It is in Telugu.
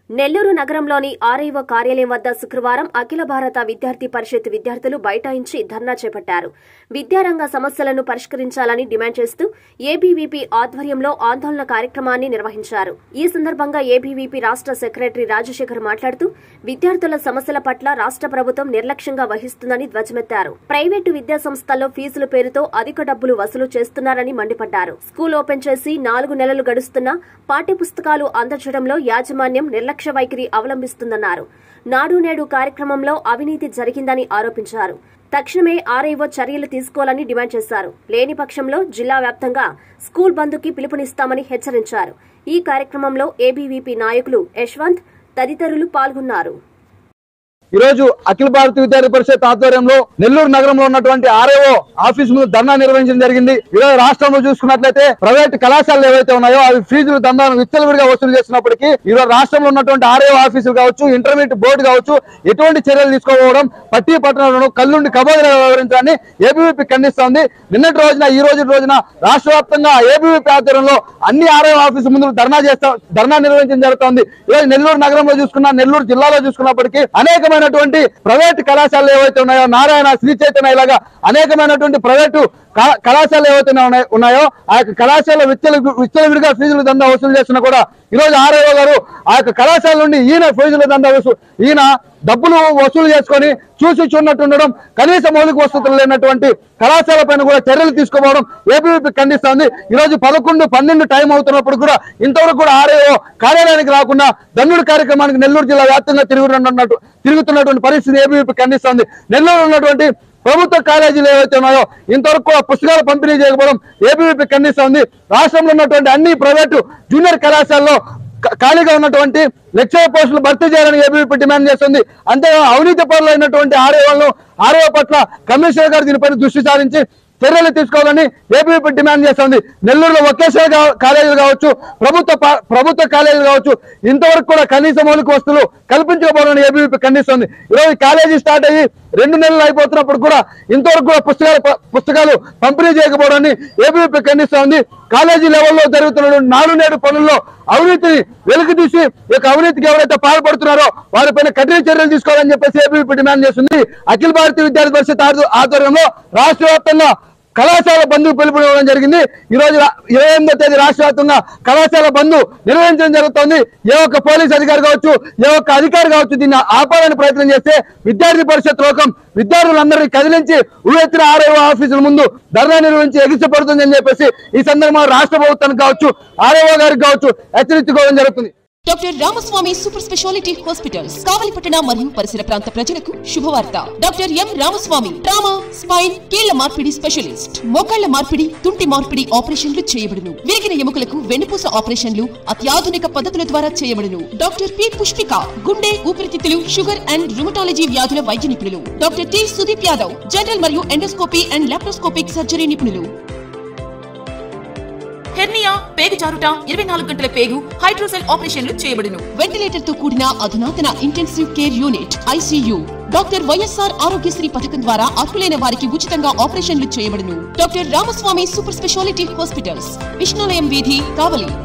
నెల్లూరు నగరంలోని ఆర్ఐఓ కార్యాలయం వద్ద శుక్రవారం అఖిల భారత విద్యార్థి పరిషత్ విద్యార్థులు బైఠాయించి ధర్నా చేపట్టారు విద్యారంగ సమస్యలను పరిష్కరించాలని డిమాండ్ చేస్తూ ఏబీవీపీ ఆధ్వర్యంలో ఆందోళన కార్యక్రమాన్ని నిర్వహించారు ఈ సందర్భంగా ఏబీవీపీ రాష్ట్ర సెక్రటరీ రాజశేఖర్ మాట్లాడుతూ విద్యార్థుల సమస్యల పట్ల రాష్ట్ర ప్రభుత్వం నిర్లక్ష్యంగా వహిస్తుందని ధ్వజమెత్తారు ప్రైవేటు విద్యా సంస్థల్లో ఫీజుల పేరుతో అధిక డబ్బులు వసూలు చేస్తున్నారని మండిపడ్డారు స్కూల్ ఓపెన్ చేసి నాలుగు నెలలు గడుస్తున్నా పాఠ్యపుస్తకాలు అందజేయడంలో యాజమాన్యం నిర్లక్ష్య వైఖరి అవలంబిస్తుందన్నారు నాడు నేడు కార్యక్రమంలో అవినీతి జరిగిందని ఆరోపించారు తక్షణమే ఆర్ఐఓ చర్యలు తీసుకోవాలని డిమాండ్ చేశారు లేని పక్షంలో జిల్లా వ్యాప్తంగా స్కూల్ బంద్కి పిలుపునిస్తామని హెచ్చరించారు ఈ కార్యక్రమంలో ఏబీవీపీ నాయకులు యశ్వంత్ తదితరులు పాల్గొన్నారు ఈ రోజు అఖిల భారత విద్యార్థి పరిషత్ ఆధ్వర్యంలో నెల్లూరు నగరంలో ఉన్నటువంటి ఆర్ఏఓ ఆఫీస్ ముందు ధర్నా నిర్వహించడం జరిగింది ఈ రోజు రాష్ట్రంలో చూసుకున్నట్లయితే ప్రైవేట్ కళాశాలలు ఏవైతే ఉన్నాయో అవి ఫీజులు దందాలను విచ్చలవిడిగా వసూలు చేస్తున్నప్పటికీ ఈ రోజు రాష్ట్రంలో ఉన్నటువంటి ఆర్ఏఓ ఆఫీసులు కావచ్చు ఇంటర్మీడియట్ బోర్డు కావచ్చు ఎటువంటి చర్యలు తీసుకోవడం పట్టి పట్టణంలో కల్లుండి కబోదిగా వ్యవహరించాలని ఏబీవీపీ ఖండిస్తోంది నిన్నటి రోజున ఈ రోజు రోజున రాష్ట్ర వ్యాప్తంగా ఏబీవీపీ ఆధ్వర్యంలో అన్ని ఆర్ఏఓ ఆఫీసు ముందు ధర్నా చేస్తా ధర్నా నిర్వహించడం జరుగుతోంది ఈ రోజు నెల్లూరు నగరంలో చూసుకున్నా నెల్లూరు జిల్లాలో చూసుకున్నప్పటికీ అనేకమైనటువంటి ప్రైవేట్ కళాశాలలు ఏవైతే ఉన్నాయో నారాయణ శ్రీ చైతన్య ఇలాగా అనేకమైనటువంటి ప్రైవేటు క- కళాశాలలు ఏవైతే ఉన్నాయో- ఉన్నాయో ఆ యొక్క కళాశాల విచ్చల విచ్చలవిడిగా ఫీజుల దందా వసూలు చేస్తున్నా కూడా ఈ రోజు ఆర్ఐఓ గారు ఆ యొక్క కళాశాల నుండి ఈయన ఫీజుల దందా వసూలు ఈయన డబ్బులు వసూలు చేసుకొని చూసి చూడనట్టు ఉండడం కనీస మౌలిక వసతులు లేనటువంటి కళాశాల పైన కూడా చర్యలు తీసుకోవడం ఏపీవీపీ ఖండిస్తోంది ఈ రోజు పదకొండు పన్నెండు టైం అవుతున్నప్పుడు కూడా ఇంతవరకు కూడా ఆర్ఐఓ కార్యాలయానికి రాకుండా దండుడు కార్యక్రమానికి నెల్లూరు జిల్లా వ్యాప్తంగా తిరుగుతున్నట్టు తిరుగుతున్నటువంటి పరిస్థితి ఏబీవీపీ ఖండిస్తోంది నెల్లూరు ఉన్నటువంటి ప్రభుత్వ కాలేజీలు ఏవైతే ఉన్నాయో ఇంతవరకు కూడా పుస్తకాలు పంపిణీ చేయకపోవడం ఏబీవీపీ ఖండిస్తోంది రాష్ట్రంలో ఉన్నటువంటి అన్ని ప్రైవేటు జూనియర్ కళాశాలలో క- ఖాళీగా ఉన్నటువంటి లెక్చరర్ పోస్టులు భర్తీ చేయాలని ఏబీవీపీ డిమాండ్ చేస్తుంది అంతే అవినీతి పనులు అయినటువంటి ఆర్ఏఓలను ఆర్ఏఓ పట్ల కమిషనర్ గారు దీనిపైన దృష్టి సారించి చర్యలు తీసుకోవాలని ఏబీవీపీ డిమాండ్ చేస్తుంది నెల్లూరులో వొకేషనల్ కా- కాలేజీలు కావచ్చు ప్రభుత్వ పా- ప్రభుత్వ కాలేజీలు కావచ్చు ఇంతవరకు కూడా కనీస మౌలిక వస్తువులు కల్పించకపోవడం ఏబీవీపీ ఖండిస్తుంది ఈరోజు ఈ కాలేజీ స్టార్ట్ అయ్యి రెండు నెలలు అయిపోతున్నప్పుడు కూడా ఇంతవరకు కూడా పుస్తకాలు ప- పుస్తకాలు పంపిణీ చేయకపోవడాన్ని ఏబీవీపీ ఖండిస్తోంది కాలేజీ లెవెల్లో జరుగుతున్న నాడు నేడు పనుల్లో అవినీతిని వెలుగు తీసి ఈ యొక్క అవినీతికి ఎవరైతే పాల్పడుతున్నారో వారిపైన కఠిన చర్యలు తీసుకోవాలని చెప్పేసి ఏబీవీపీ డిమాండ్ చేస్తుంది అఖిల భారతీయ విద్యార్థి పరిషత్ ఆధ్వ- ఆధ్వర్యంలో రాష్ట్ర వ్యాప్తంగా కళాశాల బంధు పిలుపునివ్వడం జరిగింది ఈ రోజు రా- ఇరవై ఎనిమిదో తేదీ రాష్ట్ర వ్యాప్తంగా కళాశాల బంధు నిర్వహించడం జరుగుతోంది ఏ ఒక్క పోలీస్ అధికారి కావచ్చు ఏ ఒక్క అధికారి కావచ్చు దీన్ని ఆపాలని ప్రయత్నం చేస్తే విద్యార్థి పరిషత్ లోకం విద్యార్థులందరినీ కదిలించి ఉవ్వెత్తిన ఆర్ఐఓ ఆఫీసుల ముందు ధర్నా నిర్వహించి ఎగిసిపడుతుందని చెప్పేసి ఈ సందర్భంగా రాష్ట్ర ప్రభుత్వానికి కావచ్చు ఆర్ఐఓ గారికి కావచ్చు హెచ్చరించుకోవడం జరుగుతుంది doctor Ramaswamy super speciality hospitals కావలిపట్టణ మరియు పరిసర ప్రాంత ప్రజలకు శుభవార్త doctor M Ramaswamy trauma spine కీళ్ల మార్పిడి స్పెషలిస్ట్ మోకాళ్ల మార్పిడి తుంటి మార్పిడి ఆపరేషన్లు చేయబడును విరిగిన ఎముకలకు వెన్నుపూస ఆపరేషన్లు అత్యాధునిక పద్ధతుల ద్వారా చేయబడును డాక్టర్ పి పుష్పిక గుండె ఊపిరితిత్తులు షుగర్ అండ్ రుమటాలజీ వ్యాధుల వైద్య నిపుణులు doctor T Sudeep Yadav general మరియు ఎండోస్కోపీ అండ్ లాప్రోస్కోపిక్ సర్జరీ నిపుణులు హెర్నియా పేగు జారుట ఇరవై నాలుగు గంటల పేగు హైడ్రోసెల్ ఆపరేషన్లు చేయబడును వెంటిలేటర్ తో కూడిన అధునాతన intensive care unit ICU doctor YSR Aarogyasri పథకం ద్వారా అర్హులైన వారికి ఉచితంగా ఆపరేషన్లు చేయబడును doctor Ramaswamy super speciality hospitals Vishnulayam వీధి కావలి